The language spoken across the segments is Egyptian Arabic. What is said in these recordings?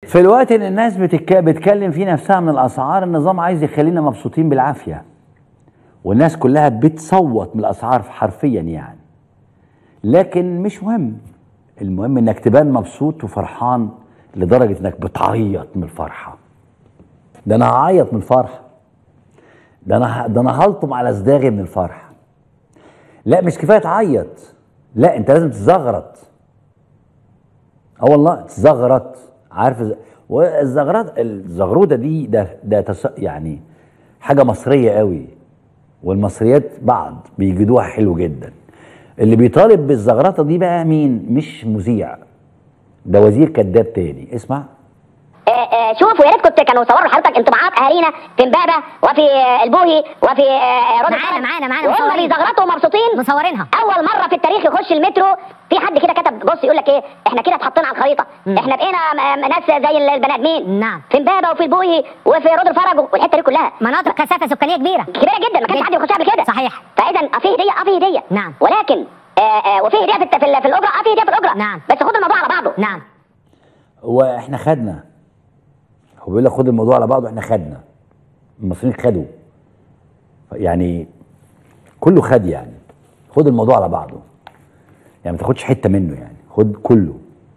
في الوقت اللي الناس بتك... بتكلم فيه نفسها من الاسعار النظام عايز يخلينا مبسوطين بالعافيه والناس كلها بتصوت من الاسعار حرفيا يعني لكن مش مهم المهم انك تبان مبسوط وفرحان لدرجه انك بتعيط من الفرحه ده انا هعيط من الفرحه ده انا ه- ده انا هلطم على صداغي من الفرحه لا مش كفايه تعيط لا انت لازم تزغرط اه والله تزغرط عارف إز- والزغرط الزغروده دي ده ده تس يعني حاجه مصريه قوي والمصريات بعض بيجدوها حلو جدا اللي بيطالب بالزغرطه دي بقى مين مش مذيع ده وزير كذاب تاني اسمع آه، آه، شوفوا يا ريت كنت كانوا صوروا لحضرتك انطباعات اهالينا في امبابه وفي آه، البوهي وفي آه، رود معانا- الفرج. معانا- معانا وهم مصورين. بيزغرطوا ومبسوطين مصورينها اول مره في التاريخ يخش المترو في حد كده كتب بص يقول لك ايه احنا كده اتحطينا على الخريطه مم. احنا بقينا م- م- ناس زي البني ادمين نعم. في امبابه وفي البوهي وفي رود الفرج والحته دي كلها مناطق كثافه سكانيه كبيره كبيره جدا ما كانش جدا. حد بيخشها قبل كده صحيح فاذا اه في هديه اه في هديه نعم. ولكن آه آه وفي هديه في الت- في ال- في الاجره اه في هديه في الاجره نعم. بس خد الموضوع على بعضه نعم واحنا خدنا هو بيقول لك خد الموضوع على بعضه احنا خدنا المصريين خدوا يعني كله خد يعني خد الموضوع على بعضه يعني ما تاخدش حته منه يعني خد كله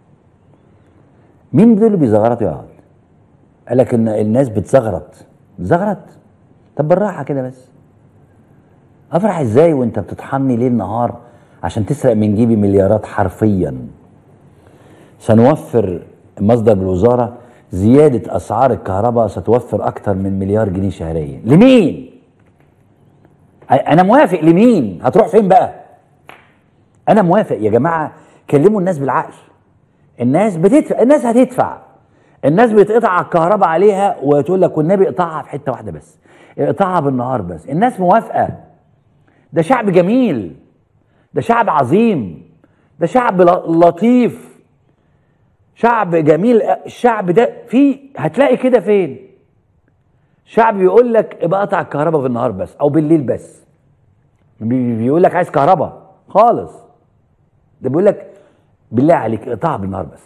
مين دول اللي بيزغرطوا يا عاد قال لك ان الناس بتزغرط زغرط طب بالراحه كده بس افرح ازاي وانت بتطحني ليل نهار عشان تسرق من جيبي مليارات حرفيا سنوفر مصدر بالوزارة زيادة أسعار الكهرباء ستوفر أكثر من مليار جنيه شهريا لمين؟ أ- أنا موافق لمين؟ هتروح فين بقى؟ أنا موافق يا جماعة كلموا الناس بالعقل الناس بتدفع الناس هتدفع الناس بيتقطع الكهرباء عليها وتقول لك والنبي اقطعها في حتة واحدة بس اقطعها بالنهار بس الناس موافقة ده شعب جميل ده شعب عظيم ده شعب ل- لطيف شعب جميل الشعب ده في هتلاقي كده فين شعب بيقول لك ابقى قطع الكهرباء في النهار بس او بالليل بس بي- بيقول لك عايز كهرباء خالص ده بيقول لك بالله عليك اقطعها بالنهار بس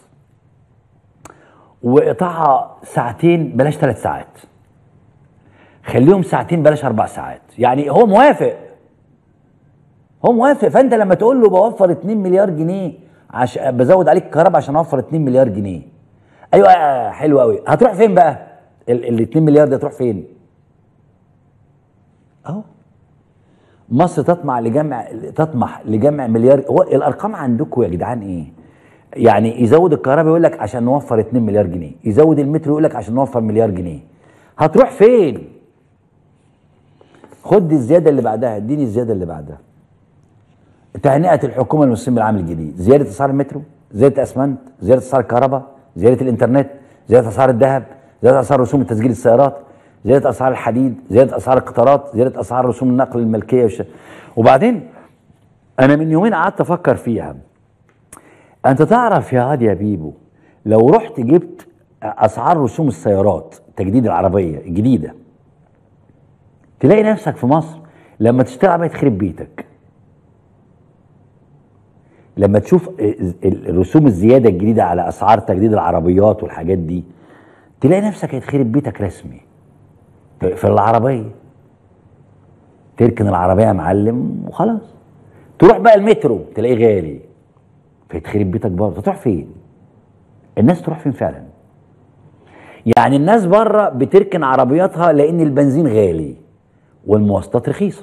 واقطعها ساعتين بلاش ثلاث ساعات خليهم ساعتين بلاش اربع ساعات يعني هو موافق هو موافق فانت لما تقول له بوفر 2 مليار جنيه عشان بزود عليك الكهرباء عشان اوفر 2 مليار جنيه ايوه آه، حلو قوي هتروح فين بقى ال ال 2 مليار ده تروح فين اهو مصر تطمع لجمع تطمح لجمع مليار هو الارقام عندكم يا جدعان ايه يعني يزود الكهرباء يقول لك عشان نوفر 2 مليار جنيه يزود المترو يقول لك عشان نوفر مليار جنيه هتروح فين خد الزياده اللي بعدها اديني الزياده اللي بعدها تهنئه الحكومه للمسلمين بالعام الجديد زياده اسعار المترو زياده اسمنت زياده اسعار الكهرباء زياده الانترنت زياده اسعار الذهب زياده اسعار رسوم تسجيل السيارات زياده اسعار الحديد زياده اسعار القطارات زياده اسعار رسوم النقل الملكيه والش... وبعدين انا من يومين قعدت افكر فيها انت تعرف يا هادي يا بيبو لو رحت جبت اسعار رسوم السيارات تجديد العربيه الجديده تلاقي نفسك في مصر لما تشتغل عربيه تخرب بيتك لما تشوف الرسوم الزياده الجديده على اسعار تجديد العربيات والحاجات دي تلاقي نفسك هيتخرب بيتك رسمي في في العربيه تركن العربيه يا معلم وخلاص تروح بقى المترو تلاقيه غالي فيتخرب بيتك برضه تروح فين الناس تروح فين فعلا يعني الناس بره بتركن عربياتها لان البنزين غالي والمواصلات رخيصه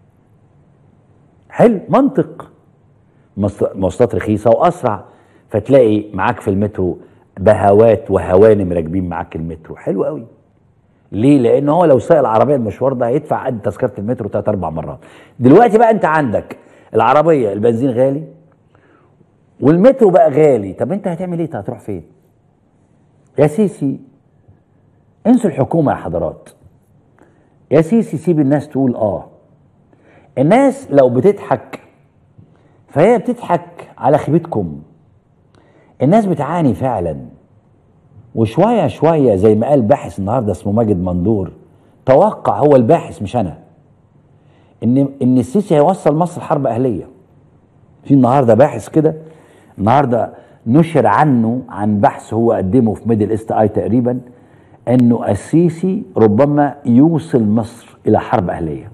حلو منطق مواص- مواصلات رخيصه واسرع فتلاقي معاك في المترو بهوات وهوانم راكبين معاك المترو حلو قوي ليه لان هو لو ساق العربيه المشوار ده هيدفع قد تذكره المترو ثلاث اربع مرات دلوقتي بقى انت عندك العربيه البنزين غالي والمترو بقى غالي طب انت هتعمل ايه هتروح فين يا سيسي انسوا الحكومه يا حضرات يا سيسي سيب الناس تقول اه الناس لو بتضحك فهي بتضحك على خيبتكم الناس بتعاني فعلا وشوية شوية زي ما قال باحث النهاردة اسمه ماجد مندور توقع هو الباحث مش أنا إن إن السيسي هيوصل مصر حرب أهلية في النهاردة باحث كده النهاردة نشر عنه عن بحث هو قدمه في ميدل ايست اي تقريبا انه السيسي ربما يوصل مصر الى حرب اهليه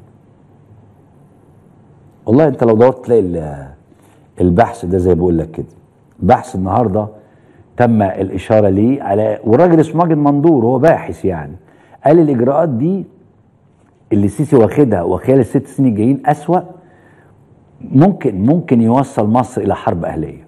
والله انت لو دورت تلاقي ال- البحث ده زي بقول لك كده بحث النهارده تم الاشاره ليه على والراجل اسمه ماجد مندور هو باحث يعني قال الاجراءات دي اللي السيسي واخدها وخلال الست سنين الجايين اسوا ممكن ممكن يوصل مصر الى حرب اهليه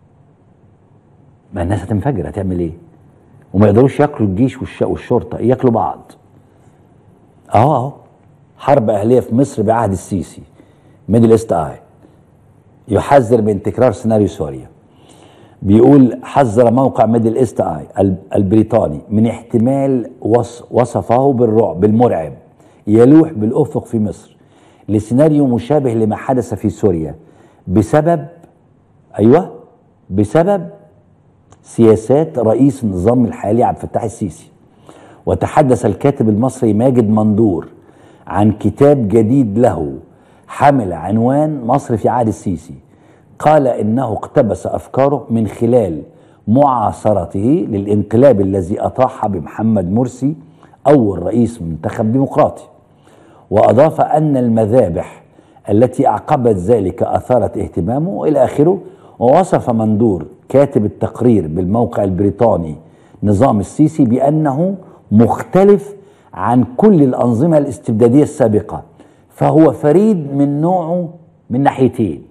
ما الناس هتنفجر هتعمل ايه وما يقدروش ياكلوا الجيش والش- والشرطه ياكلوا بعض اهو اهو حرب اهليه في مصر بعهد السيسي ميدل ايست اي يحذر من تكرار سيناريو سوريا بيقول حذر موقع ميدل ايست اي ال- البريطاني من احتمال وص وصفه بالرعب المرعب يلوح بالافق في مصر لسيناريو مشابه لما حدث في سوريا بسبب ايوه بسبب سياسات رئيس النظام الحالي عبد الفتاح السيسي وتحدث الكاتب المصري ماجد مندور عن كتاب جديد له حمل عنوان مصر في عهد السيسي قال انه اقتبس افكاره من خلال معاصرته للانقلاب الذي اطاح بمحمد مرسي اول رئيس منتخب ديمقراطي واضاف ان المذابح التي اعقبت ذلك اثارت اهتمامه الى اخره ووصف مندور كاتب التقرير بالموقع البريطاني نظام السيسي بانه مختلف عن كل الانظمه الاستبداديه السابقه فهو فريد من نوعه من ناحيتين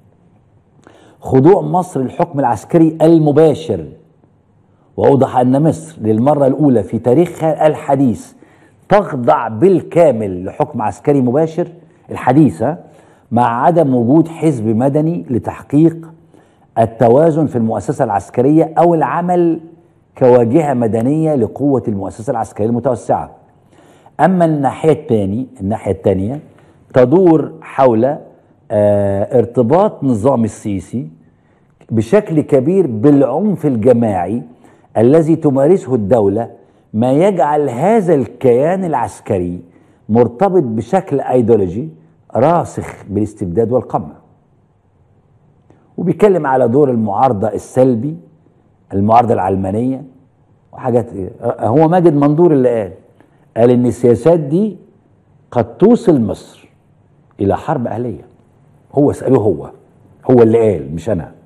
خضوع مصر للحكم العسكري المباشر واوضح ان مصر للمره الاولى في تاريخها الحديث تخضع بالكامل لحكم عسكري مباشر الحديثه مع عدم وجود حزب مدني لتحقيق التوازن في المؤسسه العسكريه او العمل كواجهه مدنيه لقوه المؤسسه العسكريه المتوسعه. اما الناحيه الثاني الناحيه الثانيه تدور حول آه ارتباط نظام السيسي بشكل كبير بالعنف الجماعي الذي تمارسه الدولة ما يجعل هذا الكيان العسكري مرتبط بشكل ايديولوجي راسخ بالاستبداد والقمع وبيتكلم على دور المعارضة السلبي المعارضة العلمانية وحاجات إيه. هو ماجد مندور اللي قال قال ان السياسات دي قد توصل مصر الى حرب اهليه هو اساله هو هو اللي قال مش انا